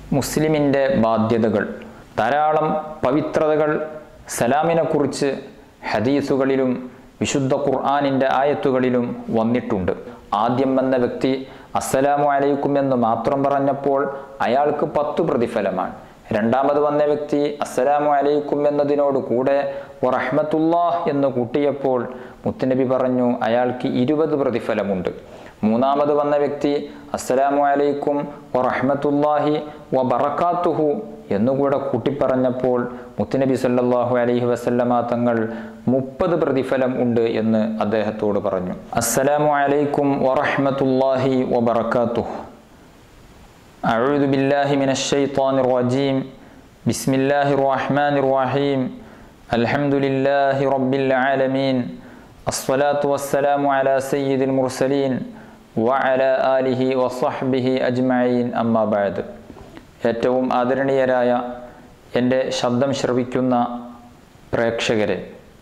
മുസ്ലിമിൻ്റെ ബാധ്യതകൾ ധാരാളം പവിത്രതകൾ സലാമിനെക്കുറിച്ച് ഹദീസുകളിലും വിശുദ്ധ ഖുർആാനിൻ്റെ ആയത്തുകളിലും വന്നിട്ടുണ്ട് ആദ്യം വന്ന വ്യക്തി അസ്സലാമു അലൈക്കും എന്ന് മാത്രം പറഞ്ഞപ്പോൾ അയാൾക്ക് പത്തു പ്രതിഫലമാണ് രണ്ടാമത് വന്ന വ്യക്തി അസ്സലാമു അലൈക്കും എന്നതിനോട് കൂടെ റഹ്മത്തുല്ലാഹ് എന്ന് കൂട്ടിയപ്പോൾ മുത്തുനബി പറഞ്ഞു അയാൾക്ക് ഇരുപത് പ്രതിഫലമുണ്ട് മൂന്നാമത് വന്ന വ്യക്തി അസ്സലാമു അലൈക്കും വറഹ്മത്തുല്ലാഹി വ ബറക്കാത്തുഹു എന്നുകൂടെ കൂട്ടിപ്പറഞ്ഞപ്പോൾ മുത്തുനബി സല്ലല്ലാഹു അലൈഹി വസല്ലമ തങ്ങൾ മുപ്പത് പ്രതിഫലം ഉണ്ട് എന്ന് അദ്ദേഹത്തോട് പറഞ്ഞു അസ്സലാമു അലൈക്കും വറഹ്മത്തുല്ലാഹി വ ബറക്കാത്തുഹു أعوذ بالله من الشيطان الرجيم بسم الله الرحمن الرحيم الحمد لله رب العالمين الصلاة والسلام على سيد المرسلين وعلى آله وصحبه أجمعين أما بعد ഏറ്റവും ആദരണീയരായ എൻ്റെ ശബ്ദം ശ്രവിക്കുന്ന പ്രേക്ഷകരെ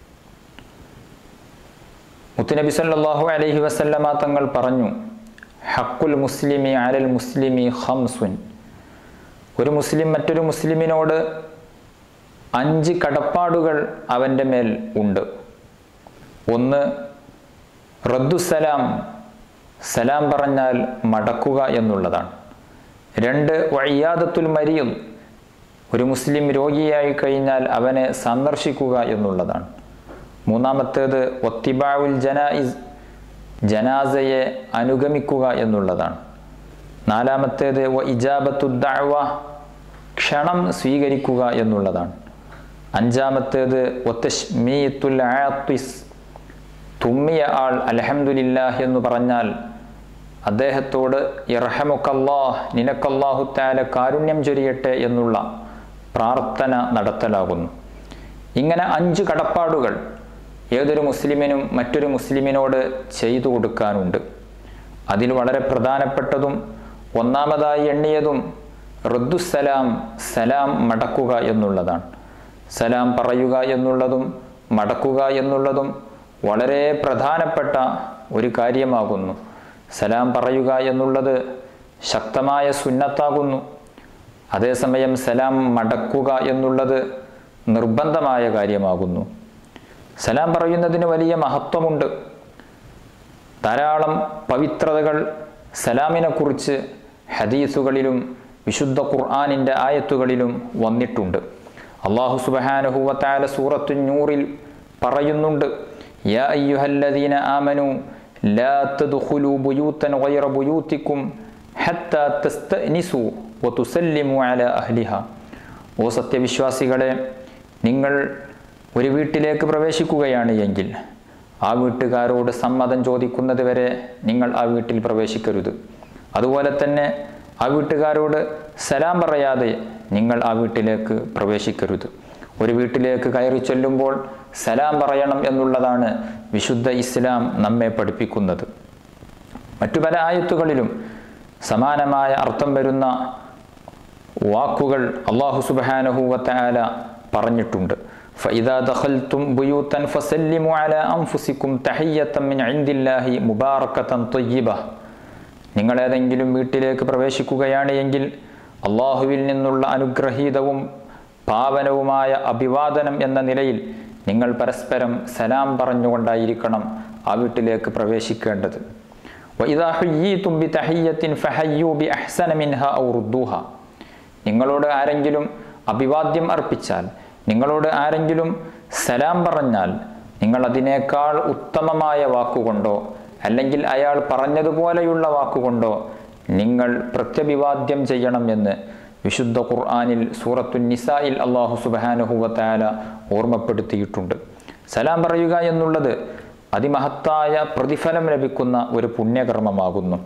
മുത്തുനബി സല്ലല്ലാഹു അലൈഹി വസല്ലമ തങ്ങൾ പറഞ്ഞു ഹക്കുൽ മുസ്ലിമി അലൽ മുസ്ലിമി ഹംസുൻ ഒരു മുസ്ലിം മറ്റൊരു മുസ്ലിമിനോട് അഞ്ച് കടപ്പാടുകൾ അവൻ്റെ മേൽ ഉണ്ട് ഒന്ന് റദ്ദുസലാം സലാം പറഞ്ഞാൽ മടക്കുക എന്നുള്ളതാണ് രണ്ട് വയ്യാദത്തുൽ മരിയും ഒരു മുസ്ലിം രോഗിയായി കഴിഞ്ഞാൽ അവനെ സന്ദർശിക്കുക എന്നുള്ളതാണ് മൂന്നാമത്തേത് ഒത്തിബാവുൽ ജനായിസ് ജനാസയെ അനുഗമിക്കുക എന്നുള്ളതാണ് നാലാമത്തേത് വ ഇജാബത്തു ദഅവ ക്ഷണം സ്വീകരിക്കുക എന്നുള്ളതാണ് അഞ്ചാമത്തേത് ഒത്തഷ്മീത്തുൽ ആത്തിസ് തുമ്മിയ ആൾ അലഹമുല്ലാഹ് എന്ന് പറഞ്ഞാൽ അദ്ദേഹത്തോട് ഇർഹമുക്കല്ലാഹ് നിനക്കല്ലാഹു താല കാരുണ്യം ചൊരിയട്ടെ എന്നുള്ള പ്രാർത്ഥന നടത്തലാകുന്നു ഇങ്ങനെ അഞ്ച് കടപ്പാടുകൾ ഏതൊരു മുസ്ലിമിനും മറ്റൊരു മുസ്ലിമിനോട് ചെയ്തു കൊടുക്കാനുണ്ട് അതിൽ വളരെ പ്രധാനപ്പെട്ടതും ഒന്നാമതായി എണ്ണിയതും റുദ്ദുസലാം സലാം മടക്കുക എന്നുള്ളതാണ് സലാം പറയുക എന്നുള്ളതും മടക്കുക എന്നുള്ളതും വളരെ പ്രധാനപ്പെട്ട ഒരു കാര്യമാകുന്നു സലാം പറയുക എന്നുള്ളത് ശക്തമായ സുന്നത്താകുന്നു അതേസമയം സലാം മടക്കുക എന്നുള്ളത് നിർബന്ധമായ കാര്യമാകുന്നു സലാം പറയുന്നതിന് വലിയ മഹത്വമുണ്ട് ധാരാളം പവിത്രതകൾ സലാമിനെക്കുറിച്ച് ഹദീസുകളിലും വിശുദ്ധ ഖുർആാനിൻ്റെ ആയത്തുകളിലും വന്നിട്ടുണ്ട് അള്ളാഹു സുബഹാനഹുവത്തായ സൂറത്തു നൂറിൽ പറയുന്നുണ്ട് യാ അയ്യുഹല്ലദീന ആമനു ലാ തദ്ഖുലു ബുയൂതൻ ഗൈറ ബുയൂതിക്കും ഹത്താ തസ്തനിസു വതുസല്ലിമു അലാ അഹ്ലിഹ ഓ സത്യവിശ്വാസികളെ നിങ്ങൾ ഒരു വീട്ടിലേക്ക് പ്രവേശിക്കുകയാണ് എങ്കിൽ ആ വീട്ടുകാരോട് സമ്മതം ചോദിക്കുന്നത് വരെ നിങ്ങൾ ആ വീട്ടിൽ പ്രവേശിക്കരുത് അതുപോലെ തന്നെ ആ വീട്ടുകാരോട് സലാം പറയാതെ നിങ്ങൾ ആ വീട്ടിലേക്ക് പ്രവേശിക്കരുത് ഒരു വീട്ടിലേക്ക് കയറി ചൊല്ലുമ്പോൾ സലാം പറയണം എന്നുള്ളതാണ് വിശുദ്ധ ഇസ്ലാം നമ്മെ പഠിപ്പിക്കുന്നത് മറ്റു പല ആയത്തുകളിലും സമാനമായ അർത്ഥം വരുന്ന വാക്കുകൾ അള്ളാഹു സുബാനഹുവല പറഞ്ഞിട്ടുണ്ട് فإذا دخلتم بيوتا فسلموا على أنفسكم تحية من عند الله مباركة طيبة നിങ്ങൾ ഏതെങ്കിലും വീട്ടിലേക്ക് പ്രവേശിക്കുകയാണ് എങ്കിൽ അള്ളാഹുവിൽ നിന്നുള്ള അനുഗ്രഹീതവും പാവനവുമായ അഭിവാദനം എന്ന നിലയിൽ നിങ്ങൾ പരസ്പരം സലാം പറഞ്ഞുകൊണ്ടായിരിക്കണം ആ വീട്ടിലേക്ക് പ്രവേശിക്കേണ്ടത് وإذا حييتم بتحية فحيوا بأحسن منها أو ردوها നിങ്ങളോട് ആരെങ്കിലും അഭിവാദ്യം അർപ്പിച്ചാൽ നിങ്ങളോട് ആരെങ്കിലും സലാം പറഞ്ഞാൽ നിങ്ങൾ അതിനേക്കാൾ ഉത്തമമായ വാക്കുകൊണ്ടോ അല്ലെങ്കിൽ അയാൾ പറഞ്ഞതുപോലെയുള്ള വാക്കുകൊണ്ടോ നിങ്ങൾ പ്രത്യഭിവാദ്യം ചെയ്യണം എന്ന് വിശുദ്ധ ഖുർആാനിൽ സൂറത്തു നിസായിൽ അള്ളാഹു സുബാനുഹുവത്താല ഓർമ്മപ്പെടുത്തിയിട്ടുണ്ട് സലാം പറയുക എന്നുള്ളത് അതിമഹത്തായ പ്രതിഫലം ലഭിക്കുന്ന ഒരു പുണ്യകർമ്മമാകുന്നു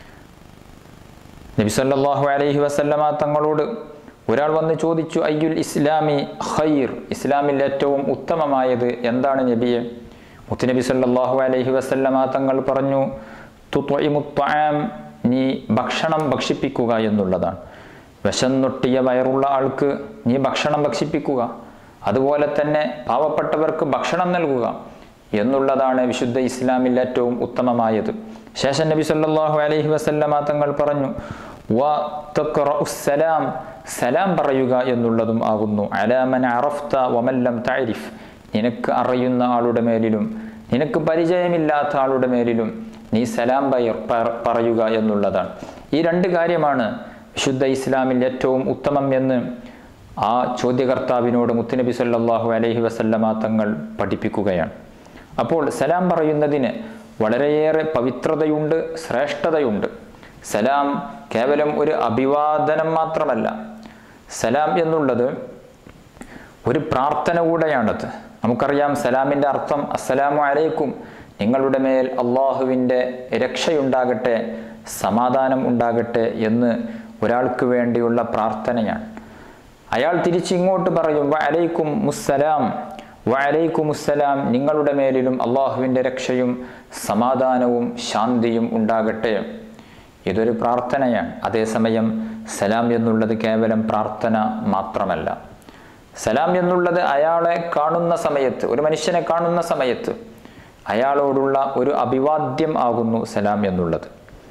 നബിസല്ലാഹു അലൈഹി വസല്ലമ തങ്ങളോട് ഒരാൾ വന്ന് ചോദിച്ചു അയ്യുൽ ഇസ്ലാമി ഖൈർ ഇസ്ലാമിൽ ഏറ്റവും ഉത്തമമായത് എന്താണ് നബിയെ മുത്തുനബി സല്ലാഹു അലൈഹി വസല്ലമ തങ്ങൾ പറഞ്ഞു തുത്വഇമുത്വാം നീ ഭക്ഷണം ഭക്ഷിപ്പിക്കുക എന്നുള്ളതാണ് വിശന്നൊട്ടിയ വയറുള്ള ആൾക്ക് നീ ഭക്ഷണം ഭക്ഷിപ്പിക്കുക അതുപോലെ തന്നെ പാവപ്പെട്ടവർക്ക് ഭക്ഷണം നൽകുക എന്നുള്ളതാണ് വിശുദ്ധ ഇസ്ലാമിൽ ഏറ്റവും ഉത്തമമായത് ശേഷം നബി സല്ലാഹു അലൈഹി വസല്ലമ തങ്ങൾ പറഞ്ഞു വ തഖ്റഉ സലാം സലാം പറയുക എന്നുള്ളതും ആകുന്നു അലാമൻ അറഫ്ത വമല്ലം താരിഫ് നിനക്ക് അറിയുന്ന ആളുടെ മേലിലും നിനക്ക് പരിചയമില്ലാത്ത ആളുടെ മേലിലും നീ സലാം പയർ പറ- പറയുക എന്നുള്ളതാണ് ഈ രണ്ട് കാര്യമാണ് വിശുദ്ധ ഇസ്ലാമിൽ ഏറ്റവും ഉത്തമം എന്ന് ആ ചോദ്യകർത്താവിനോട് മുത്തുനബി സല്ലല്ലാഹു അലൈഹി വസല്ലമ തങ്ങൾ പഠിപ്പിക്കുകയാണ് അപ്പോൾ സലാം പറയുന്നതിന് വളരെയേറെ പവിത്രതയുണ്ട് ശ്രേഷ്ഠതയുണ്ട് സലാം കേവലം ഒരു അഭിവാദനം മാത്രമല്ല സലാം എന്നുള്ളത് ഒരു പ്രാർത്ഥന കൂടെയാണത് നമുക്കറിയാം സലാമിൻ്റെ അർത്ഥം അസ്സലാമു അലൈക്കും നിങ്ങളുടെ മേൽ അള്ളാഹുവിൻ്റെ രക്ഷയുണ്ടാകട്ടെ സമാധാനം ഉണ്ടാകട്ടെ എന്ന് ഒരാൾക്ക് വേണ്ടിയുള്ള പ്രാർത്ഥനയാണ് അയാൾ തിരിച്ചിങ്ങോട്ട് പറയും വ അലൈക്കും മുസ്സലാം വ അലൈക്കും മുസ്സലാം നിങ്ങളുടെ മേലിലും അള്ളാഹുവിൻ്റെ രക്ഷയും സമാധാനവും ശാന്തിയും ഉണ്ടാകട്ടെ ഇതൊരു പ്രാർത്ഥനയാണ് അതേസമയം സലാം എന്നുള്ളത് കേവലം പ്രാർത്ഥന മാത്രമല്ല സലാം എന്നുള്ളത് അയാളെ കാണുന്ന സമയത്ത് ഒരു മനുഷ്യനെ കാണുന്ന സമയത്ത് അയാളോടുള്ള ഒരു അഭിവാദ്യം ആകുന്നു സലാം എന്നുള്ളത്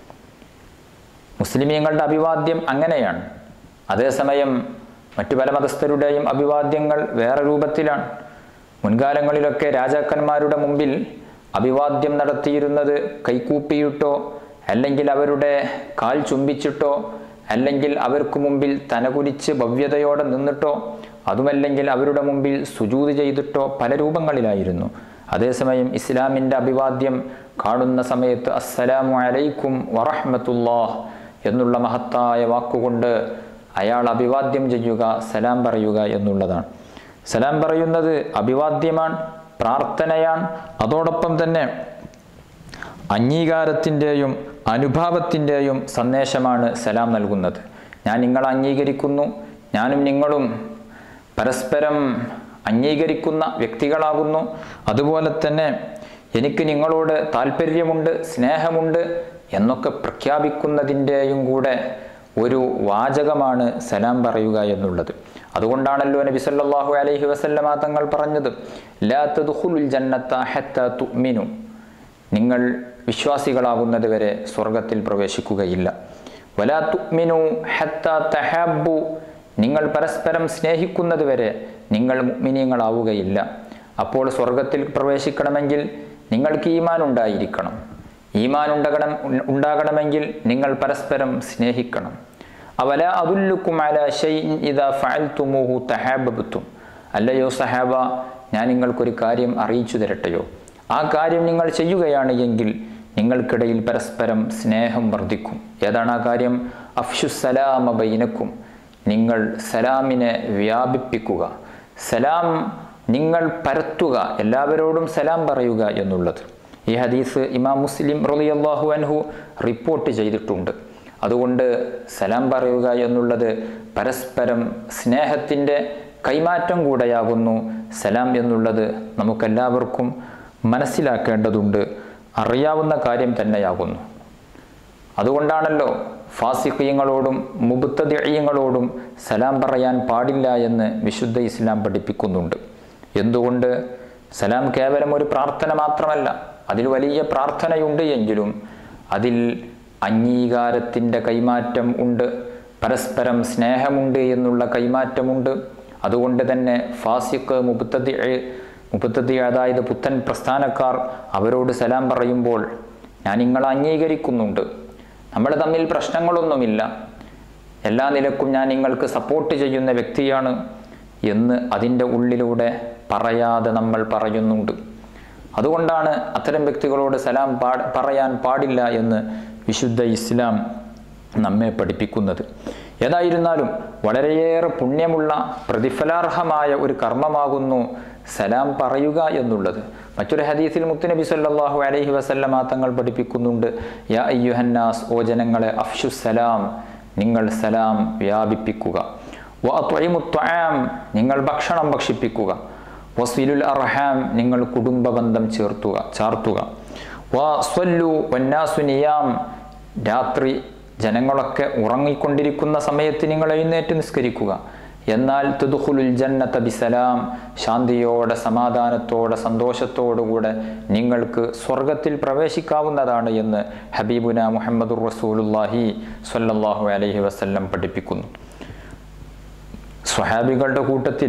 മുസ്ലിമീങ്ങളുടെ അഭിവാദ്യം അങ്ങനെയാണ് അതേസമയം മറ്റു പല മതസ്ഥരുടെയും അഭിവാദ്യങ്ങൾ വേറെ രൂപത്തിലാണ് മുൻകാലങ്ങളിലൊക്കെ രാജാക്കന്മാരുടെ മുമ്പിൽ അഭിവാദ്യം നടത്തിയിരുന്നത് കൈകൂപ്പിയിട്ടോ അല്ലെങ്കിൽ അവരുടെ കാൽ ചുംബിച്ചിട്ടോ അല്ലെങ്കിൽ അവർക്ക് മുമ്പിൽ തനകുലിച്ച് ഭവ്യതയോടെ നിന്നിട്ടോ അതുമല്ലെങ്കിൽ അവരുടെ മുമ്പിൽ സുജൂത് ചെയ്തിട്ടോ പല രൂപങ്ങളിലായിരുന്നു അതേസമയം ഇസ്ലാമിൻ്റെ അഭിവാദ്യം കാണുന്ന സമയത്ത് അസ്സലാമു അലൈക്കും വറഹ്മത്തുള്ളാഹ് എന്നുള്ള മഹത്തായ വാക്കുകൊണ്ട് അയാൾ അഭിവാദ്യം ചെയ്യുക സലാം പറയുക എന്നുള്ളതാണ് സലാം പറയുന്നത് അഭിവാദ്യമാണ് പ്രാർത്ഥനയാണ് അതോടൊപ്പം തന്നെ അംഗീകാരത്തിൻ്റെയും അനുഭാവത്തിൻ്റെയും സന്ദേശമാണ് സലാം നൽകുന്നത് ഞാൻ നിങ്ങളെ അംഗീകരിക്കുന്നു ഞാനും നിങ്ങളും പരസ്പരം അംഗീകരിക്കുന്ന വ്യക്തികളാകുന്നു അതുപോലെ തന്നെ എനിക്ക് നിങ്ങളോട് താല്പര്യമുണ്ട് സ്നേഹമുണ്ട് എന്നൊക്കെ പ്രഖ്യാപിക്കുന്നതിൻ്റെയും കൂടെ ഒരു വാചകമാണ് സലാം പറയുക എന്നുള്ളത് അതുകൊണ്ടാണല്ലോ നബി സല്ലല്ലാഹു അലൈഹി വസല്ലമ തങ്ങൾ പറഞ്ഞത് ലാ തദ്ഖുലുൽ ജന്നത്ത ഹത്ത തുഅ്മിനു നിങ്ങൾ വിശ്വാസികളാകുന്നത് വരെ സ്വർഗത്തിൽ പ്രവേശിക്കുകയില്ല വലാ തുഅ്മിനു ഹത്ത തഹബ്ബു നിങ്ങൾ പരസ്പരം സ്നേഹിക്കുന്നത് വരെ നിങ്ങൾ മുഅ്മിനീങ്ങളാവുകയില്ല അപ്പോൾ സ്വർഗത്തിൽ പ്രവേശിക്കണമെങ്കിൽ നിങ്ങൾക്ക് ഈമാൻ ഉണ്ടായിരിക്കണം ഈമാൻ ഉണ്ടാകണം ഉണ്ടാകണമെങ്കിൽ നിങ്ങൾ പരസ്പരം സ്നേഹിക്കണം അവല അതുല്ലുക്കും അല ഷൈഇൻ ഇദാ ഫഅൽതുമൂഹു തഹാബബത്തും അല്ലയോ സഹാബ ഞാൻ നിങ്ങൾക്കൊരു കാര്യം അറിയിച്ചു തരട്ടെയോ ആ കാര്യം നിങ്ങൾ ചെയ്യുകയാണ് എങ്കിൽ നിങ്ങൾക്കിടയിൽ പരസ്പരം സ്നേഹം വർദ്ധിക്കും ഏതാണ് ആ കാര്യം അഫ്ഷുസലാമ ബൈനക്കും നിങ്ങൾ സലാമിനെ വ്യാപിപ്പിക്കുക സലാം നിങ്ങൾ പരത്തുക എല്ലാവരോടും സലാം പറയുക എന്നുള്ളത് ഈ ഹദീസ് ഇമാം മുസ്ലിം റളിയല്ലാഹു അൻഹു റിപ്പോർട്ട് ചെയ്തിട്ടുണ്ട് അതുകൊണ്ട് സലാം പറയുക എന്നുള്ളത് പരസ്പരം സ്നേഹത്തിൻ്റെ കൈമാറ്റം കൂടെയാകുന്നു സലാം എന്നുള്ളത് നമുക്കെല്ലാവർക്കും മനസ്സിലാക്കേണ്ടതുണ്ട് അറിയാവുന്ന കാര്യം തന്നെയാകുന്നു അതുകൊണ്ടാണല്ലോ ഫാസിഖീയങ്ങളോടും മുബുത്തദിയങ്ങളോടും സലാം പറയാൻ പാടില്ല എന്ന് വിശുദ്ധ ഇസ്ലാം പഠിപ്പിക്കുന്നുണ്ട് എന്തുകൊണ്ട് സലാം കേവലം ഒരു പ്രാർത്ഥന മാത്രമല്ല അതിൽ വലിയ പ്രാർത്ഥനയുണ്ട് എങ്കിലും അതിൽ അംഗീകാരത്തിൻ്റെ കൈമാറ്റം ഉണ്ട് പരസ്പരം സ്നേഹമുണ്ട് എന്നുള്ള കൈമാറ്റമുണ്ട് അതുകൊണ്ട് തന്നെ ഫാസിഖ് മുബത്തതി മുപ്പത്തതി അതായത് പുത്തൻ പ്രസ്ഥാനക്കാർ അവരോട് സലാം പറയുമ്പോൾ ഞാൻ നിങ്ങളെ അംഗീകരിക്കുന്നുണ്ട് നമ്മൾ തമ്മിൽ പ്രശ്നങ്ങളൊന്നുമില്ല എല്ലാ നിലക്കും ഞാൻ നിങ്ങൾക്ക് സപ്പോർട്ട് ചെയ്യുന്ന വ്യക്തിയാണ് എന്ന് അതിൻ്റെ ഉള്ളിലൂടെ പറയാതെ നമ്മൾ പറയുന്നുണ്ട് അതുകൊണ്ടാണ് അത്തരം വ്യക്തികളോട് സലാം പാ പറയാൻ പാടില്ല എന്ന് വിശുദ്ധ ഇസ്ലാം നമ്മെ പഠിപ്പിക്കുന്നത് ഏതായിരുന്നാലും വളരെയേറെ പുണ്യമുള്ള പ്രതിഫലാർഹമായ ഒരു കർമ്മമാകുന്നു സലാം പറയുക എന്നുള്ളത് മറ്റൊരു ഹദീസിൽ മുത്തുനബി സല്ലല്ലാഹു അലൈഹി വസല്ലമ തങ്ങൾ പഠിപ്പിക്കുന്നുണ്ട് യാ അയ്യുഹന്നാസ് ഓ ജനങ്ങളെ അഫ്ഷു സലാം നിങ്ങൾ സലാം വ്യാപിപ്പിക്കുക വഅത്വഇമുത്വആം നിങ്ങൾ ഭക്ഷണം ഭക്ഷിപ്പിക്കുക വസിലുൽ അർഹാം നിങ്ങൾ കുടുംബ ബന്ധം ചേർത്തുക ചാർത്തുക വസ്വല്ലു വന്നാസു നിയാം രാത്രി ജനങ്ങളൊക്കെ ഉറങ്ങിക്കൊണ്ടിരിക്കുന്ന സമയത്ത് നിങ്ങൾ എഴുന്നേറ്റ് നിസ്കരിക്കുക എന്നാൽ തുദുഖുലുൽ ജന്നത ബിസലാം ശാന്തിയോടെ സമാധാനത്തോടെ സന്തോഷത്തോടുകൂടെ നിങ്ങൾക്ക് സ്വർഗത്തിൽ പ്രവേശിക്കാവുന്നതാണ് എന്ന് ഹബീബുന മുഹമ്മദുർ റസൂലുല്ലാഹി സ്വല്ലല്ലാഹു അലൈഹി വസല്ലം പഠിപ്പിക്കുന്നു സ്വഹാബികളുടെ കൂട്ടത്തിൽ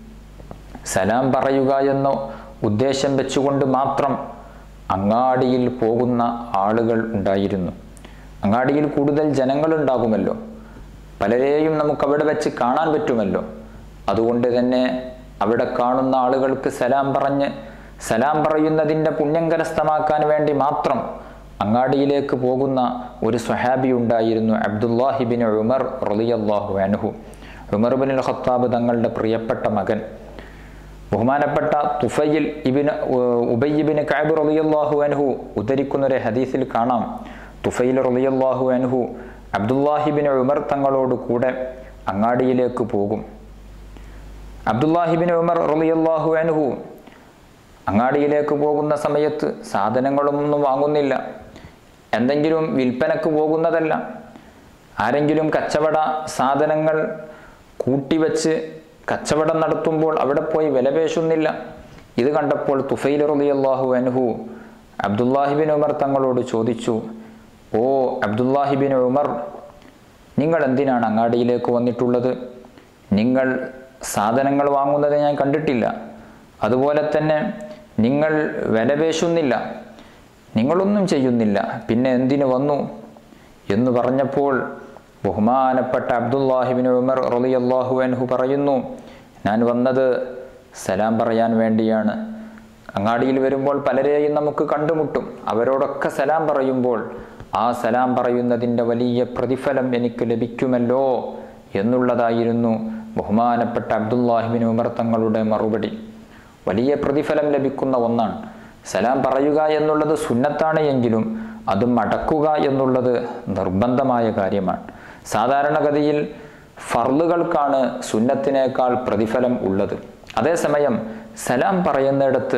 സലാം പറയുക എന്ന ഉദ്ദേശം വെച്ചുകൊണ്ട് മാത്രം അങ്ങാടിയിൽ പോകുന്ന ആളുകൾ ഉണ്ടായിരുന്നു അങ്ങാടിയിൽ കൂടുതൽ ജനങ്ങളുണ്ടാകുമല്ലോ പലരെയും നമുക്ക് അവിടെ വെച്ച് കാണാൻ പറ്റുമല്ലോ അതുകൊണ്ട് തന്നെ അവിടെ കാണുന്ന ആളുകൾക്ക് സലാം പറഞ്ഞ് സലാം പറയുന്നതിൻ്റെ പുണ്യം കരസ്ഥമാക്കാൻ വേണ്ടി മാത്രം അങ്ങാടിയിലേക്ക് പോകുന്ന ഒരു സ്വഹാബി ഉണ്ടായിരുന്നു അബ്ദുല്ലാഹിബിൻ ഉമർ റളിയല്ലാഹു അൻഹു ഉമർ ബിൻ ഖത്താബ് തങ്ങളുടെ പ്രിയപ്പെട്ട മകൻ ബഹുമാനപ്പെട്ട തുഫയിൽ ഇബിന് ഉബയ്യബിന് കാബ് റളിയല്ലാഹു അൻഹു ഉദ്ധരിക്കുന്ന ഒരു ഹദീസിൽ കാണാം തുഫയിൽ റളിയല്ലാഹു അൻഹു അബ്ദുല്ലാഹിബിൻ ഉമർ തങ്ങളോട് കൂടെ അങ്ങാടിയിലേക്ക് പോകും അബ്ദുല്ലാഹിബിൻ ഉമർ റളിയല്ലാഹു അൻഹു അങ്ങാടിയിലേക്ക് പോകുന്ന സമയത്ത് സാധനങ്ങളൊന്നും വാങ്ങുന്നില്ല എന്തെങ്കിലും വിൽപ്പനക്ക് പോകുന്നതല്ല ആരെങ്കിലും കച്ചവട സാധനങ്ങൾ കൂട്ടിവെച്ച് കച്ചവടം നടത്തുമ്പോൾ അവിടെ പോയി വിലപേശുന്നില്ല ഇത് കണ്ടപ്പോൾ തുഫൈൽ റളിയല്ലാഹു അൻഹു അബ്ദുല്ലാഹിബിൻ ഉമർ തങ്ങളോട് ചോദിച്ചു ഓ അബ്ദുല്ലാഹിബിൻ ഉമർ നിങ്ങൾ എന്തിനാണ് അങ്ങാടിയിലേക്ക് വന്നിട്ടുള്ളത് നിങ്ങൾ സാധനങ്ങൾ വാങ്ങുന്നത് ഞാൻ കണ്ടിട്ടില്ല അതുപോലെ തന്നെ നിങ്ങൾ വിലപേശുന്നില്ല നിങ്ങളൊന്നും ചെയ്യുന്നില്ല പിന്നെ എന്തിനു വന്നു എന്ന് പറഞ്ഞപ്പോൾ ബഹുമാനപ്പെട്ട അബ്ദുല്ലാഹിബിൻ ഉമർ റളിയല്ലാഹു അൻഹു പറയുന്നു ഞാൻ വന്നത് സലാം പറയാൻ വേണ്ടിയാണ് അങ്ങാടിയിൽ വരുമ്പോൾ പലരെയും നമുക്ക് കണ്ടുമുട്ടും അവരോടൊക്കെ സലാം പറയുമ്പോൾ ആ സലാം പറയുന്നതിൻ്റെ വലിയ പ്രതിഫലം എനിക്ക് ലഭിക്കുമല്ലോ എന്നുള്ളതായിരുന്നു ബഹുമാനപ്പെട്ട അബ്ദുല്ലാഹിബിൻ ഉമർ തങ്ങളുടെ മറുപടി വലിയ പ്രതിഫലം ലഭിക്കുന്ന ഒന്നാണ് സലാം പറയുക എന്നുള്ളത് സുന്നത്താണ് എങ്കിലും അത് മടക്കുക എന്നുള്ളത് നിർബന്ധമായ കാര്യമാണ് സാധാരണഗതിയിൽ ഫർളുകൾക്കാണ് സുന്നത്തിനേക്കാൾ പ്രതിഫലം ഉള്ളത് അതേസമയം സലാം പറയുന്നിടത്ത്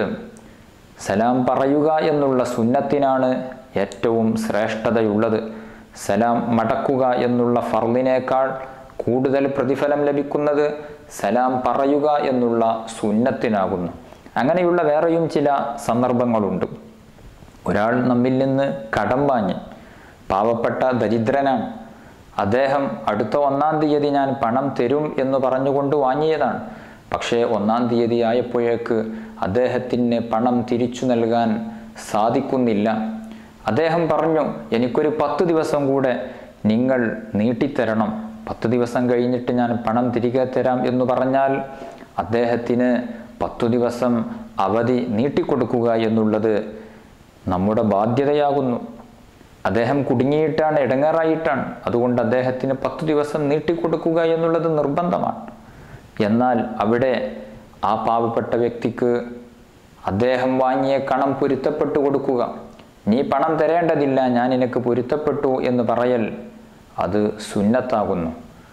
സലാം പറയുക എന്നുള്ള സുന്നത്തിനാണ് ഏറ്റവും ശ്രേഷ്ഠതയുള്ളത് സലാം മടക്കുക എന്നുള്ള ഫർളിനേക്കാൾ കൂടുതൽ പ്രതിഫലം ലഭിക്കുന്നത് സലാം പറയുക എന്നുള്ള സുന്നത്തിനാകുന്നു അങ്ങനെയുള്ള വേറെയും ചില സന്ദർഭങ്ങളുണ്ട് ഒരാൾ നമ്മിൽ നിന്ന് കടം വാങ്ങി പാവപ്പെട്ട ദരിദ്രനാണ് അദ്ദേഹം അടുത്ത ഒന്നാം തീയതി ഞാൻ പണം തരും എന്ന് പറഞ്ഞുകൊണ്ട് വാങ്ങിയതാണ് പക്ഷേ ഒന്നാം തീയതി ആയപ്പോഴേക്ക് അദ്ദേഹത്തിന് പണം തിരിച്ചു നൽകാൻ സാധിക്കുന്നില്ല അദ്ദേഹം പറഞ്ഞു എനിക്കൊരു പത്ത് ദിവസം കൂടെ നിങ്ങൾ നീട്ടിത്തരണം പത്ത് ദിവസം കഴിഞ്ഞിട്ട് ഞാൻ പണം തിരികെ തരാം എന്ന് പറഞ്ഞാൽ അദ്ദേഹത്തിന് പത്തു ദിവസം അവധി നീട്ടിക്കൊടുക്കുക എന്നുള്ളത് നമ്മുടെ ബാധ്യതയാകുന്നു അദ്ദേഹം കുടുങ്ങിയിട്ടാണ് ഇടങ്ങേറായിട്ടാണ് അതുകൊണ്ട് അദ്ദേഹത്തിന് പത്തു ദിവസം നീട്ടിക്കൊടുക്കുക എന്നുള്ളത് നിർബന്ധമാണ് എന്നാൽ അവിടെ ആ പാവപ്പെട്ട വ്യക്തിക്ക് അദ്ദേഹം വാങ്ങിയ കണം പൊരുത്തപ്പെട്ടു കൊടുക്കുക നീ പണം തരേണ്ടതില്ല ഞാൻ നിനക്ക് പൊരുത്തപ്പെട്ടു എന്ന് പറയൽ അത് സുന്നത്താകുന്നു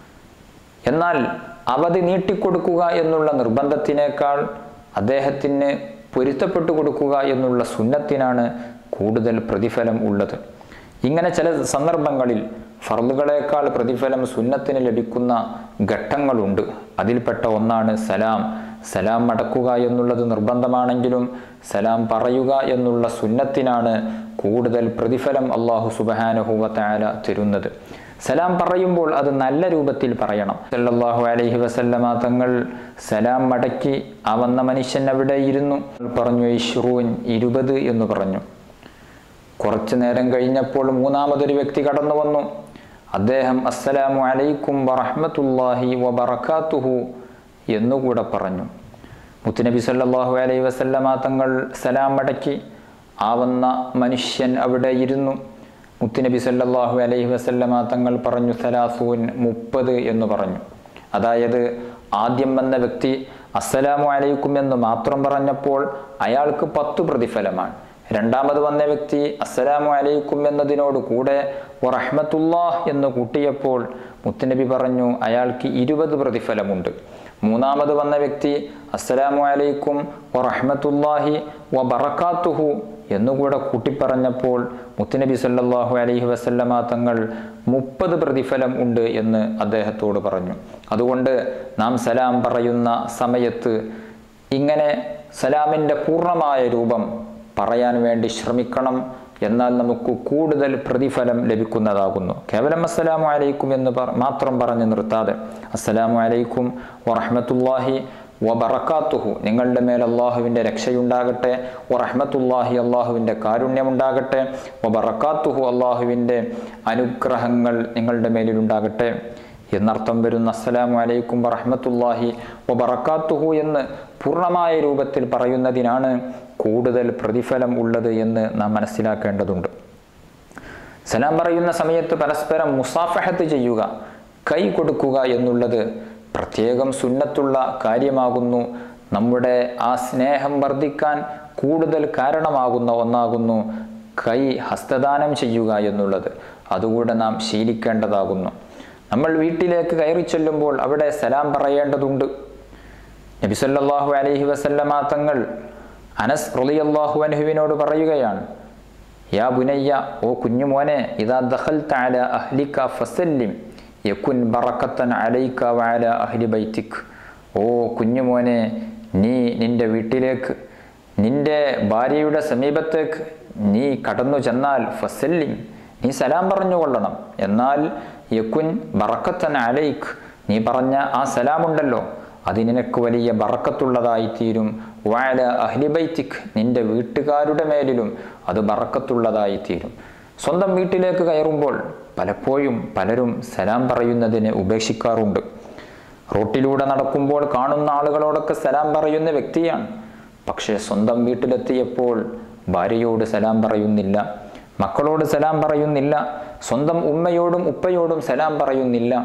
എന്നാൽ അവധി നീട്ടിക്കൊടുക്കുക എന്നുള്ള നിർബന്ധത്തിനേക്കാൾ അദ്ദേഹത്തിന് പൊരുത്തപ്പെട്ടു കൊടുക്കുക എന്നുള്ള സുന്നത്തിനാണ് കൂടുതൽ പ്രതിഫലം ഉള്ളത് ഇങ്ങനെ ചില സന്ദർഭങ്ങളിൽ ഫർദുകളേക്കാൾ പ്രതിഫലം സുന്നത്തിന് ലഭിക്കുന്ന ഘട്ടങ്ങളുണ്ട് അതിൽപ്പെട്ട ഒന്നാണ് സലാം സലാം മടക്കുക എന്നുള്ളത് നിർബന്ധമാണെങ്കിലും സലാം പറയുക എന്നുള്ള സുന്നത്തിനാണ് കൂടുതൽ പ്രതിഫലം അള്ളാഹു സുബഹാനഹുവ താല തരുന്നത് സലാം പറയുമ്പോൾ അത് നല്ല രൂപത്തിൽ പറയണം സല്ലല്ലാഹു അലൈഹി വസല്ലമ തങ്ങൾ സലാം മടക്കി ആ വന്ന മനുഷ്യൻ അവിടെ ഇരുന്നു പറഞ്ഞു ഇഷ്റൂൻ ഇരുപത് എന്ന് പറഞ്ഞു കുറച്ചു നേരം കഴിഞ്ഞപ്പോൾ മൂന്നാമതൊരു വ്യക്തി കടന്നു വന്നു അദ്ദേഹം അസ്സലാമു അലൈക്കും വറഹ്മത്തുള്ളാഹി വബറകാതുഹു എന്നുകൂടെ പറഞ്ഞു മുത്തുനബി സല്ലല്ലാഹു അലൈഹി വസല്ലമ തങ്ങൾ സലാം മടക്കി ആ വന്ന മനുഷ്യൻ അവിടെ ഇരുന്നു മുത്തുനബി സല്ലല്ലാഹു അലൈഹി വസല്ലമ തങ്ങൾ പറഞ്ഞു സലാസൂൻ മുപ്പത് എന്ന് പറഞ്ഞു അതായത് ആദ്യം വന്ന വ്യക്തി അസ്സലാമു അലൈക്കും എന്ന് മാത്രം പറഞ്ഞപ്പോൾ അയാൾക്ക് പത്തു പ്രതിഫലമാണ് രണ്ടാമത് വന്ന വ്യക്തി അസ്സലാമു അലൈക്കും എന്നതിനോട് കൂടെ റഹ്മത്തുല്ലാഹ് എന്ന് കൂട്ടിയപ്പോൾ മുത്തുനബി പറഞ്ഞു അയാൾക്ക് ഇരുപത് പ്രതിഫലമുണ്ട് മൂന്നാമത് വന്ന വ്യക്തി അസ്സലാമു അലൈക്കും റഹ്മത്തുല്ലാഹി വ ബറക്കാത്തുഹു എന്നുകൂടെ കൂട്ടിപ്പറഞ്ഞപ്പോൾ മുത്തുനബി സല്ലല്ലാഹു അലൈഹി വസല്ലമ തങ്ങൾ മുപ്പത് പ്രതിഫലം ഉണ്ട് എന്ന് അദ്ദേഹത്തോട് പറഞ്ഞു അതുകൊണ്ട് നാം സലാം പറയുന്ന സമയത്ത് ഇങ്ങനെ സലാമിൻ്റെ പൂർണ്ണമായ രൂപം പറയാൻ വേണ്ടി ശ്രമിക്കണം എന്നാൽ നമുക്ക് കൂടുതൽ പ്രതിഫലം ലഭിക്കുന്നതാകുന്നു കേവലം അസ്സലാമു അലൈക്കും എന്ന് പറ- മാത്രം പറഞ്ഞു നിർത്താതെ അസ്സലാമു അലൈക്കും വറഹ്മത്തുള്ളാഹി വബറക്കാത്തുഹു നിങ്ങളുടെ മേൽ അള്ളാഹുവിൻ്റെ രക്ഷയുണ്ടാകട്ടെ വറഹ്മത്തുള്ളാഹി അള്ളാഹുവിൻ്റെ കാരുണ്യമുണ്ടാകട്ടെ വബറക്കാത്തുഹു അള്ളാഹുവിൻ്റെ അനുഗ്രഹങ്ങൾ നിങ്ങളുടെ മേലിലുണ്ടാകട്ടെ എന്നർത്ഥം വരുന്ന അസ്സലാമു അലൈക്കും വറഹ്മത്തുള്ളാഹി വബറക്കാത്തുഹു എന്ന് പൂർണ്ണമായ രൂപത്തിൽ പറയുന്നതിനാണ് കൂടുതൽ പ്രതിഫലം ഉള്ളത് എന്ന് നാം മനസ്സിലാക്കേണ്ടതുണ്ട് സലാം പറയുന്ന സമയത്ത് പരസ്പരം മുസാഫഹത്ത് ചെയ്യുക കൈ കൊടുക്കുക എന്നുള്ളത് പ്രത്യേകം സുന്നത്തുള്ള കാര്യമാകുന്നു നമ്മുടെ ആ സ്നേഹം വർദ്ധിക്കാൻ കൂടുതൽ കാരണമാകുന്ന ഒന്നാകുന്നു കൈ ഹസ്തദാനം ചെയ്യുക എന്നുള്ളത് അതുകൂടെ നാം ശീലിക്കേണ്ടതാകുന്നു നമ്മൾ വീട്ടിലേക്ക് കയറി ചെല്ലുമ്പോൾ അവിടെ സലാം പറയേണ്ടതുണ്ട് നബി സല്ലല്ലാഹു അലൈഹി വസല്ലമ തങ്ങൾ അനസ് റളിയല്ലാഹു അൻഹുവിനോട് പറയുകയാണ് യാ ബുനയ്യ ഓ കുഞ്ഞുമോനെ ഇതാ ദഖൽത അല അഹ്ലിക ഫസല്ലിം യകുൻ ബറക്കത്തൻ അലൈക വഅല അഹ്ലി ബൈതിക് ഓ കുഞ്ഞുമോനെ നീ നിന്റെ വീട്ടിലേക്ക് നിന്റെ ഭാര്യയുടെ സമീപത്തേക്ക് നീ കടന്നു ചെന്നാൽ ഫസല്ലിം നീ സലാം പറഞ്ഞുകൊള്ളണം എന്നാൽ യക്കുൻ ബറക്കത്തൻ അലൈക്ക് നീ പറഞ്ഞ ആ സലാമുണ്ടല്ലോ അത് നിനക്ക് വലിയ ബറക്കത്തുള്ളതായി തീരും വാല അഹ്ലിബൈത്തിക് നിന്റെ വീട്ടുകാരുടെ മേലിലും അത് ബറക്കത്തുള്ളതായി തീരും സ്വന്തം വീട്ടിലേക്ക് കയറുമ്പോൾ പലപ്പോഴും പലരും സലാം പറയുന്നതിനെ ഉപേക്ഷിക്കാറുണ്ട് റോട്ടിലൂടെ നടക്കുമ്പോൾ കാണുന്ന ആളുകളോടൊക്കെ സലാം പറയുന്ന വ്യക്തിയാണ് പക്ഷേ സ്വന്തം വീട്ടിലെത്തിയപ്പോൾ ഭാര്യയോട് സലാം പറയുന്നില്ല മക്കളോട് സലാം പറയുന്നില്ല സ്വന്തം ഉമ്മയോടും ഉപ്പയോടും സലാം പറയുന്നില്ല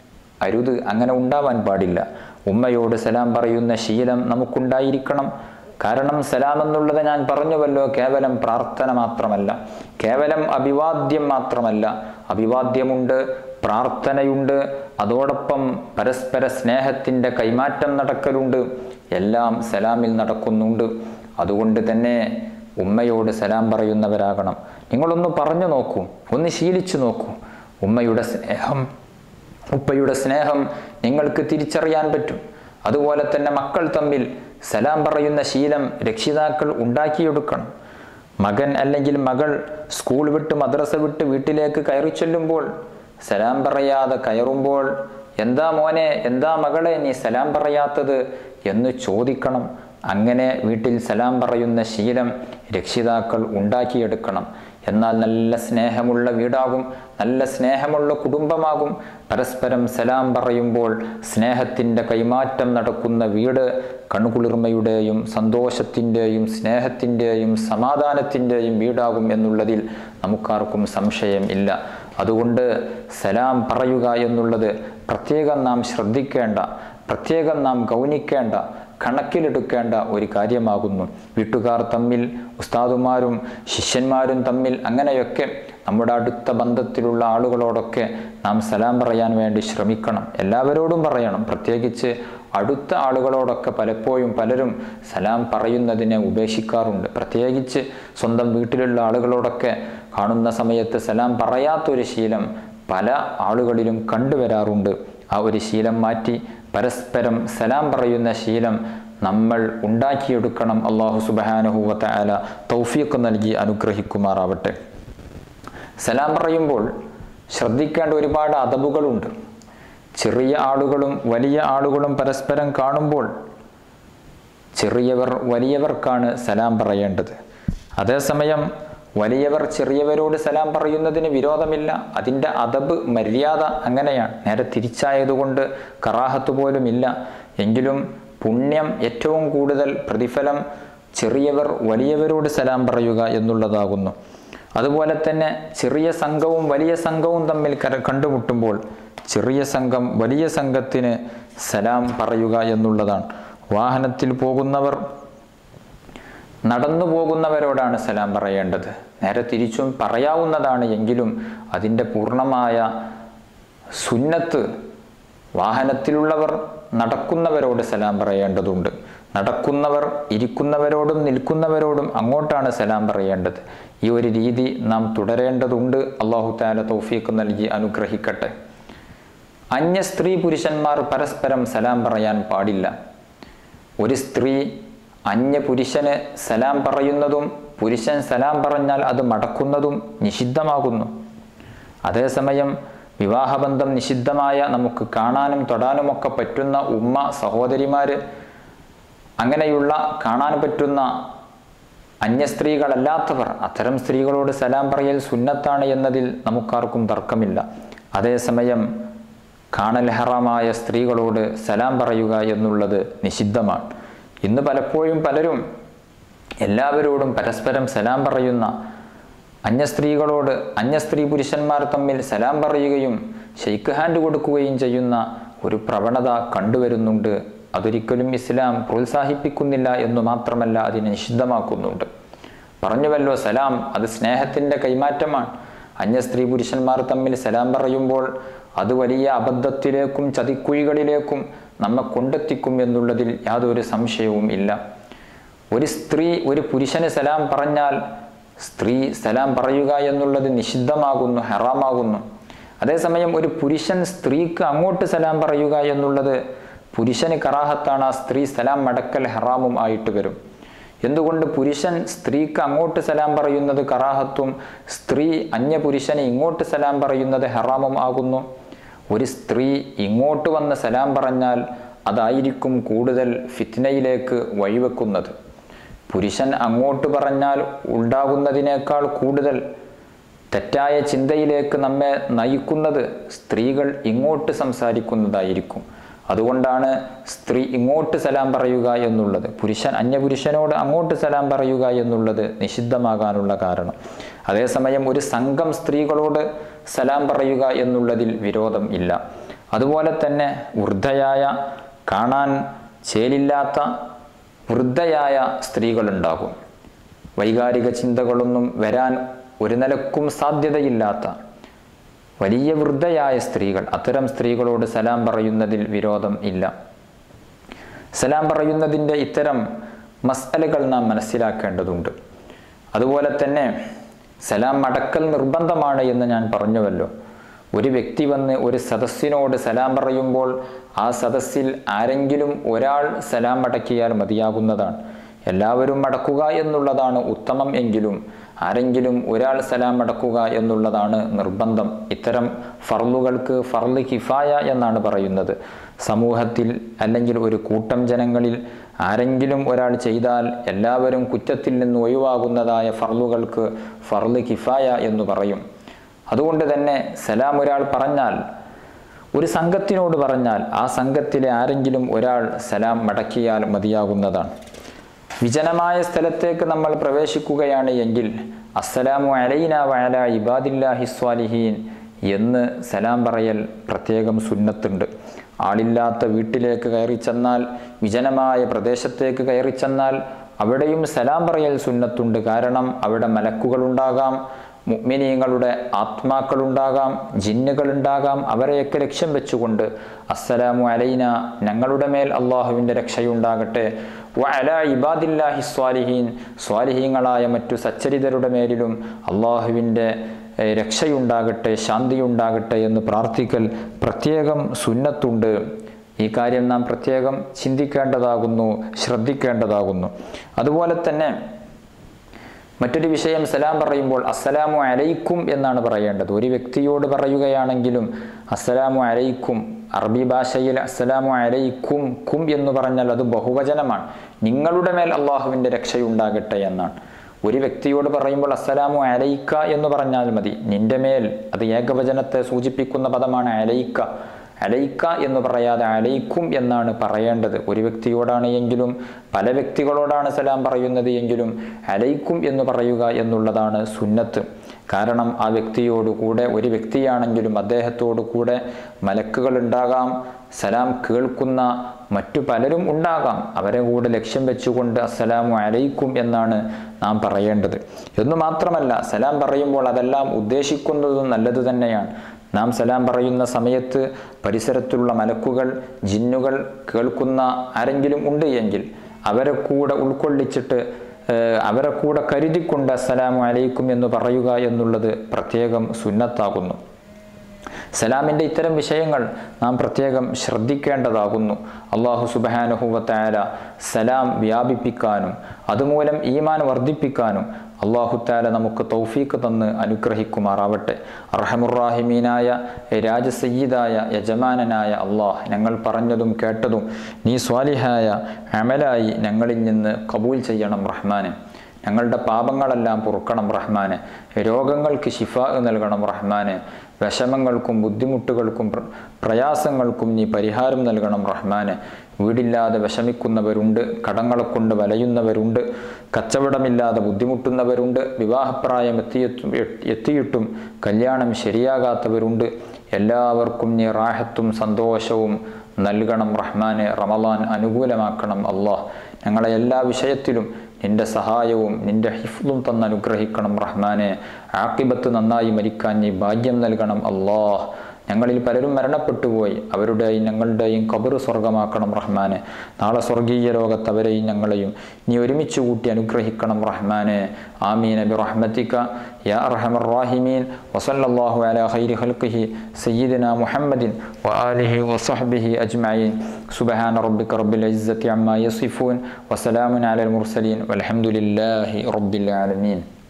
അരുത് അങ്ങനെ ഉണ്ടാവാൻ പാടില്ല ഉമ്മയോട് സലാം പറയുന്ന ശീലം നമുക്കുണ്ടായിരിക്കണം കാരണം സലാം എന്നുള്ളത് ഞാൻ പറഞ്ഞുവല്ലോ കേവലം പ്രാർത്ഥന മാത്രമല്ല കേവലം അഭിവാദ്യം മാത്രമല്ല അഭിവാദ്യമുണ്ട് പ്രാർത്ഥനയുണ്ട് അതോടൊപ്പം പരസ്പര സ്നേഹത്തിൻ്റെ കൈമാറ്റം നടക്കലുണ്ട് എല്ലാം സലാമിൽ നടക്കുന്നുണ്ട് അതുകൊണ്ട് തന്നെ ഉമ്മയോട് സലാം പറയുന്നവരാകണം നിങ്ങളൊന്ന് പറഞ്ഞു നോക്കൂ ഒന്ന് ശീലിച്ചു നോക്കൂ ഉമ്മയുടെ സ്നേഹം ഉപ്പയുടെ സ്നേഹം നിങ്ങൾക്ക് തിരിച്ചറിയാൻ പറ്റും അതുപോലെ തന്നെ മക്കൾ തമ്മിൽ സലാം പറയുന്ന ശീലം രക്ഷിതാക്കൾ ഉണ്ടാക്കിയെടുക്കണം മകൻ അല്ലെങ്കിൽ മകൾ സ്കൂൾ വിട്ട് മദ്രസ വിട്ട് വീട്ടിലേക്ക് കയറി ചെല്ലുമ്പോൾ സലാം പറയാതെ കയറുമ്പോൾ എന്താ മോനെ എന്താ മകളെ നീ സലാം പറയാത്തത് എന്ന് ചോദിക്കണം അങ്ങനെ വീട്ടിൽ സലാം പറയുന്ന ശീലം രക്ഷിതാക്കൾ ഉണ്ടാക്കിയെടുക്കണം എന്നാൽ നല്ല സ്നേഹമുള്ള വീടാകും നല്ല സ്നേഹമുള്ള കുടുംബമാകും പരസ്പരം സലാം പറയുമ്പോൾ സ്നേഹത്തിൻ്റെ കൈമാറ്റം നടക്കുന്ന വീട് കൺകുളിർമയുടെയും സന്തോഷത്തിൻ്റെയും സ്നേഹത്തിൻ്റെയും സമാധാനത്തിൻ്റെയും വീടാകും എന്നുള്ളതിൽ നമുക്കാർക്കും സംശയം ഇല്ല അതുകൊണ്ട് സലാം പറയുക എന്നുള്ളത് പ്രത്യേകം നാം ശ്രദ്ധിക്കേണ്ട പ്രത്യേകം നാം ഗൗനിക്കേണ്ട കണക്കിലെടുക്കേണ്ട ഒരു കാര്യമാകുന്നു വീട്ടുകാർ തമ്മിൽ ഉസ്താദുമാരും ശിഷ്യന്മാരും തമ്മിൽ അങ്ങനെയൊക്കെ നമ്മുടെ അടുത്ത ബന്ധത്തിലുള്ള ആളുകളോടൊക്കെ നാം സലാം പറയാൻ വേണ്ടി ശ്രമിക്കണം എല്ലാവരോടും പറയണം പ്രത്യേകിച്ച് അടുത്ത ആളുകളോടൊക്കെ പലപ്പോഴും പലരും സലാം പറയുന്നതിനെ ഉപേക്ഷിക്കാറുണ്ട് പ്രത്യേകിച്ച് സ്വന്തം വീട്ടിലുള്ള ആളുകളോടൊക്കെ കാണുന്ന സമയത്ത് സലാം പറയാത്തൊരു ശീലം പല ആളുകളിലും കണ്ടുവരാറുണ്ട് ആ ഒരു ശീലം മാറ്റി പരസ്പരം സലാം പറയുന്ന ശീലം നമ്മൾ ഉണ്ടാക്കിയെടുക്കണം അള്ളാഹു സുബാനുഹൂവത്ത ആല തൗഫീഖ് നൽകി അനുഗ്രഹിക്കുമാറാവട്ടെ സലാം പറയുമ്പോൾ ശ്രദ്ധിക്കേണ്ട ഒരുപാട് അതബുകളുണ്ട് ചെറിയ ആളുകളും വലിയ ആളുകളും പരസ്പരം കാണുമ്പോൾ ചെറിയവർ വലിയവർക്കാണ് സലാം പറയേണ്ടത് അതേസമയം വലിയവർ ചെറിയവരോട് സലാം പറയുന്നതിന് വിരോധമില്ല അതിൻ്റെ അതബ് മര്യാദ അങ്ങനെയാണ് നേരെ തിരിച്ചായതുകൊണ്ട് കറാഹത്ത് പോലും ഇല്ല എങ്കിലും പുണ്യം ഏറ്റവും കൂടുതൽ പ്രതിഫലം ചെറിയവർ വലിയവരോട് സലാം പറയുക എന്നുള്ളതാകുന്നു അതുപോലെ തന്നെ ചെറിയ സംഘവും വലിയ സംഘവും തമ്മിൽ കര കണ്ടുമുട്ടുമ്പോൾ ചെറിയ സംഘം വലിയ സംഘത്തിന് സലാം പറയുക എന്നുള്ളതാണ് വാഹനത്തിൽ പോകുന്നവർ നടന്നു പോകുന്നവരോടാണ് സലാം പറയേണ്ടത് നേരെ തിരിച്ചും പറയാവുന്നതാണ് എങ്കിലും അതിൻ്റെ പൂർണ്ണമായ സുന്നത്ത് വാഹനത്തിലുള്ളവർ നടക്കുന്നവരോട് സലാം പറയേണ്ടതുണ്ട് നടക്കുന്നവർ ഇരിക്കുന്നവരോടും നിൽക്കുന്നവരോടും അങ്ങോട്ടാണ് സലാം പറയേണ്ടത് ഈ ഒരു രീതി നാം തുടരേണ്ടതുണ്ട് അള്ളാഹു താല തൗഫീഖ് നൽകി അനുഗ്രഹിക്കട്ടെ അന്യ സ്ത്രീ പുരുഷന്മാർ പരസ്പരം സലാം പറയാൻ പാടില്ല ഒരു സ്ത്രീ അന്യ പുരുഷന് സലാം പറയുന്നതും പുരുഷൻ സലാം പറഞ്ഞാൽ അത് മടക്കുന്നതും നിഷിദ്ധമാകുന്നു അതേസമയം വിവാഹബന്ധം നിഷിദ്ധമായ നമുക്ക് കാണാനും തൊടാനുമൊക്കെ പറ്റുന്ന ഉമ്മ സഹോദരിമാര് അങ്ങനെയുള്ള കാണാൻ പറ്റുന്ന അന്യ സ്ത്രീകളല്ലാത്തവർ അത്തരം സ്ത്രീകളോട് സലാം പറയൽ സുന്നത്താണ് എന്നതിൽ നമുക്കാർക്കും തർക്കമില്ല അതേസമയം കാണൽ ഹറാമായ സ്ത്രീകളോട് സലാം പറയുക എന്നുള്ളത് നിഷിദ്ധമാണ് ഇന്ന് പലപ്പോഴും പലരും എല്ലാവരോടും പരസ്പരം സലാം പറയുന്ന അന്യ സ്ത്രീകളോട് അന്യ സ്ത്രീ പുരുഷന്മാർ തമ്മിൽ സലാം പറയുകയും ഷെയ്ക്ക് ഹാൻഡ് കൊടുക്കുകയും ചെയ്യുന്ന ഒരു പ്രവണത കണ്ടുവരുന്നുണ്ട് അതൊരിക്കലും ഇസ്ലാം പ്രോത്സാഹിപ്പിക്കുന്നില്ല എന്നു മാത്രമല്ല അതിനെ നിഷിദ്ധമാക്കുന്നുണ്ട് പറഞ്ഞുവല്ലോ സലാം അത് സ്നേഹത്തിൻ്റെ കൈമാറ്റമാണ് അന്യ സ്ത്രീ പുരുഷന്മാർ തമ്മിൽ സലാം പറയുമ്പോൾ അത് വലിയ അബദ്ധത്തിലേക്കും ചതിക്കുഴികളിലേക്കും നമ്മെ കൊണ്ടെത്തിക്കും എന്നുള്ളതിൽ യാതൊരു സംശയവും ഇല്ല ഒരു സ്ത്രീ ഒരു പുരുഷന് സലാം പറഞ്ഞാൽ സ്ത്രീ സലാം പറയുക എന്നുള്ളത് നിഷിദ്ധമാകുന്നു ഹറാമാകുന്നു അതേസമയം ഒരു പുരുഷൻ സ്ത്രീക്ക് അങ്ങോട്ട് സലാം പറയുക എന്നുള്ളത് പുരുഷന് കറാഹത്താണ് ആ സ്ത്രീ സലാം മടക്കൽ ഹറാമും ആയിട്ട് വരും എന്തുകൊണ്ട് പുരുഷൻ സ്ത്രീക്ക് അങ്ങോട്ട് സലാം പറയുന്നത് കറാഹത്തും സ്ത്രീ അന്യ പുരുഷന് ഇങ്ങോട്ട് സലാം പറയുന്നത് ഹറാമും ആകുന്നു ഒരു സ്ത്രീ ഇങ്ങോട്ട് വന്ന് സലാം പറഞ്ഞാൽ അതായിരിക്കും കൂടുതൽ ഫിത്നയിലേക്ക് വഴിവെക്കുന്നത് പുരുഷൻ അങ്ങോട്ട് പറഞ്ഞാൽ ഉണ്ടാകുന്നതിനേക്കാൾ കൂടുതൽ തെറ്റായ ചിന്തയിലേക്ക് നമ്മെ നയിക്കുന്നത് സ്ത്രീകൾ ഇങ്ങോട്ട് സംസാരിക്കുന്നതായിരിക്കും അതുകൊണ്ടാണ് സ്ത്രീ ഇങ്ങോട്ട് സലാം പറയുക എന്നുള്ളത് പുരുഷൻ അന്യപുരുഷനോട് അങ്ങോട്ട് സലാം പറയുക എന്നുള്ളത് നിഷിദ്ധമാകാനുള്ള കാരണം അതേസമയം ഒരു സംഘം സ്ത്രീകളോട് സലാം പറയുക എന്നുള്ളതിൽ വിരോധം ഇല്ല അതുപോലെ തന്നെ വൃദ്ധയായ കാണാൻ ചേലില്ലാത്ത വൃദ്ധയായ സ്ത്രീകളുണ്ടാകും വൈകാരിക ചിന്തകളൊന്നും വരാൻ ഒരു നിലക്കും സാധ്യതയില്ലാത്ത വലിയ വൃദ്ധയായ സ്ത്രീകൾ അത്തരം സ്ത്രീകളോട് സലാം പറയുന്നതിൽ വിരോധം ഇല്ല സലാം പറയുന്നതിൻ്റെ ഇത്തരം മസലകൾ നാം മനസ്സിലാക്കേണ്ടതുണ്ട് അതുപോലെ തന്നെ സലാം മടക്കൽ നിർബന്ധമാണ് എന്ന് ഞാൻ പറഞ്ഞുവല്ലോ ഒരു വ്യക്തി വന്ന് ഒരു സദസ്സിനോട് സലാം പറയുമ്പോൾ ആ സദസ്സിൽ ആരെങ്കിലും ഒരാൾ സലാം മടക്കിയാൽ മതിയാകുന്നതാണ് എല്ലാവരും മടക്കുക എന്നുള്ളതാണ് ഉത്തമം എങ്കിലും ആരെങ്കിലും ഒരാൾ സലാം മടക്കുക എന്നുള്ളതാണ് നിർബന്ധം ഇത്തരം ഫർലുകൾക്ക് ഫർല് കിഫായ എന്നാണ് പറയുന്നത് സമൂഹത്തിൽ അല്ലെങ്കിൽ ഒരു കൂട്ടം ജനങ്ങളിൽ ആരെങ്കിലും ഒരാൾ ചെയ്താൽ എല്ലാവരും കുറ്റത്തിൽ നിന്ന് ഒഴിവാകുന്നതായ ഫർലുകൾക്ക് ഫർല് കിഫായ എന്ന് പറയും അതുകൊണ്ട് തന്നെ സലാം ഒരാൾ പറഞ്ഞാൽ ഒരു സംഘത്തിനോട് പറഞ്ഞാൽ ആ സംഘത്തിലെ ആരെങ്കിലും ഒരാൾ സലാം മടക്കിയാൽ മതിയാകുന്നതാണ് വിജനമായ സ്ഥലത്തേക്ക് നമ്മൾ പ്രവേശിക്കുകയാണ് എങ്കിൽ അസ്സലാമു അലൈന വഅല ഇബാദില്ലാഹി സ്വാലിഹീൻ എന്ന് സലാം പറയൽ പ്രത്യേകം സുന്നത്തുണ്ട് ആളില്ലാത്ത വീട്ടിലേക്ക് കയറി ചെന്നാൽ വിജനമായ പ്രദേശത്തേക്ക് കയറി ചെന്നാൽ അവിടെയും സലാം പറയൽ സുന്നത്തുണ്ട് കാരണം അവിടെ മലക്കുകളുണ്ടാകാം മുഅ്മിനീങ്ങളുടെ ആത്മാക്കളുണ്ടാകാം ജിന്നുകളുണ്ടാകാം അവരെയൊക്കെ ലക്ഷ്യം വെച്ചുകൊണ്ട് അസ്സലാമു അലൈന ഞങ്ങളുടെ മേൽ അള്ളാഹുവിൻ്റെ രക്ഷയുണ്ടാകട്ടെ വ അല ഇബാദില്ലാഹി സ്വാലിഹീൻ സ്വാലിഹീങ്ങളായ മറ്റു സച്ചരിതരുടെ മേലിലും അള്ളാഹുവിൻ്റെ ഏഹ്, രക്ഷയുണ്ടാകട്ടെ ശാന്തിയുണ്ടാകട്ടെ എന്ന് പ്രാർത്ഥിക്കൽ പ്രത്യേകം സുന്നത്തുണ്ട് ഈ കാര്യം നാം പ്രത്യേകം ചിന്തിക്കേണ്ടതാകുന്നു ശ്രദ്ധിക്കേണ്ടതാകുന്നു അതുപോലെ തന്നെ മറ്റൊരു വിഷയം സലാം പറയുമ്പോൾ അസ്സലാമു അലൈക്കും എന്നാണ് പറയേണ്ടത് ഒരു വ്യക്തിയോട് പറയുകയാണെങ്കിലും അസ്സലാമു അലൈക്കും അറബി ഭാഷയിൽ അസ്സലാമു അലൈക്കും കും എന്ന് പറഞ്ഞാൽ അത് ബഹുവചനമാണ് നിങ്ങളുടെ മേൽ അള്ളാഹുവിൻ്റെ രക്ഷയുണ്ടാകട്ടെ എന്നാണ് ഒരു വ്യക്തിയോട് പറയുമ്പോൾ അസ്സലാമു അലൈക്ക എന്ന് പറഞ്ഞാൽ മതി നിന്റെ മേൽ അത് ഏകവചനത്തെ സൂചിപ്പിക്കുന്ന പദമാണ് അലൈക്ക അലൈക്ക എന്ന് പറയാതെ അലൈക്കും എന്നാണ് പറയേണ്ടത് ഒരു വ്യക്തിയോടാണ് എങ്കിലും പല വ്യക്തികളോടാണ് സലാം പറയുന്നത് എങ്കിലും അലൈക്കും എന്ന് പറയുക എന്നുള്ളതാണ് സുന്നത്ത് കാരണം ആ വ്യക്തിയോട് കൂടെ ഒരു വ്യക്തിയാണെങ്കിലും അദ്ദേഹത്തോടു കൂടെ മലക്കുകൾ ഉണ്ടാകാം സലാം കേൾക്കുന്ന മറ്റു പലരും ഉണ്ടാകാം അവരെ കൂടെ ലക്ഷ്യം വെച്ചുകൊണ്ട് അസ്സലാമു അലൈക്കും എന്നാണ് നാം പറയേണ്ടത് എന്നു മാത്രമല്ല സലാം പറയുമ്പോൾ അതെല്ലാം ഉദ്ദേശിക്കുന്നതും നല്ലത് തന്നെയാണ് നാം സലാം പറയുന്ന സമയത്ത് പരിസരത്തുള്ള മലക്കുകൾ ജിന്നുകൾ കേൾക്കുന്ന ആരെങ്കിലും ഉണ്ട് എങ്കിൽ അവരെ കൂടെ ഉൾക്കൊള്ളിച്ചിട്ട് ഏഹ്, അവരെ കൂടെ കരുതിക്കൊണ്ട് അസ്സലാമു അലൈക്കും എന്ന് പറയുക എന്നുള്ളത് പ്രത്യേകം സുന്നത്താകുന്നു സലാമിൻ്റെ ഇത്തരം വിഷയങ്ങൾ നാം പ്രത്യേകം ശ്രദ്ധിക്കേണ്ടതാകുന്നു അള്ളാഹു സുബഹാനുഹൂവത്തായ സലാം വ്യാപിപ്പിക്കാനും അതുമൂലം ഈമാൻ വർദ്ധിപ്പിക്കാനും അള്ളാഹു താല നമുക്ക് തൗഫീക്ക് തന്ന് അനുഗ്രഹിക്കുമാറാവട്ടെ അർഹമുറാഹിമീനായ രാജസയ്യിദായ യജമാനനായ അള്ളാഹ് ഞങ്ങൾ പറഞ്ഞതും കേട്ടതും നീ സ്വാലിഹായ അമലായി ഞങ്ങളിൽ നിന്ന് കബൂൽ ചെയ്യണം റഹ്മാനെ ഞങ്ങളുടെ പാപങ്ങളെല്ലാം പൊറുക്കണം റഹ്മാനെ രോഗങ്ങൾക്ക് ശിഫ നൽകണം റഹ്മാനെ വിഷമങ്ങൾക്കും ബുദ്ധിമുട്ടുകൾക്കും പ്ര- പ്രയാസങ്ങൾക്കും നീ പരിഹാരം നൽകണം റഹ്മാനെ വീടില്ലാതെ വിഷമിക്കുന്നവരുണ്ട് കടങ്ങളെ കൊണ്ട് വലയുന്നവരുണ്ട് കച്ചവടമില്ലാതെ ബുദ്ധിമുട്ടുന്നവരുണ്ട് വിവാഹപ്രായം എത്തിയെത്തും എത്തിയിട്ടും കല്യാണം ശരിയാകാത്തവരുണ്ട് എല്ലാവർക്കും നീ റാഹത്തും സന്തോഷവും നൽകണം റഹ്മാനെ റമലാൻ അനുകൂലമാക്കണം അള്ളാഹ് ഞങ്ങളെ എല്ലാ വിഷയത്തിലും നിന്റെ സഹായവും നിന്റെ ഹിഫ്ലും തന്ന് അനുഗ്രഹിക്കണം റഹ്മാനെ ആക്കിബത്ത് നന്നായി മരിക്കാൻ നീ ഭാഗ്യം നൽകണം അള്ളാഹ് ഞങ്ങളിൽ പലരും മരണപ്പെട്ടുപോയി അവരുടെയും ഞങ്ങളുടെയും കബറ് സ്വർഗമാക്കണം റഹ്മാനെ നാളെ സ്വർഗീയ ലോകത്ത് അവരെയും ഞങ്ങളെയും നീ ഒരുമിച്ച് കൂട്ടി അനുഗ്രഹിക്കണം റഹ്മാനെ ആമീൻ ബി റഹ്മത്തിക യാ അർഹമർ റാഹിമീൻ വസല്ലല്ലാഹു അലാ ഖൈരി ഖൽഖിഹി സയ്യിദിന മുഹമ്മദിൻ വആലിഹി വസഹ്ബിഹി അജ്മഈൻ സുബ്ഹാന റബ്ബിക റബ്ബിൽ ഇസ്സത്തി അമ്മാ യസിഫൂൻ വസലാമുൻ അലൽ മുർസലീൻ വൽഹംദുലില്ലാഹി റബ്ബിൽ ആലമീൻ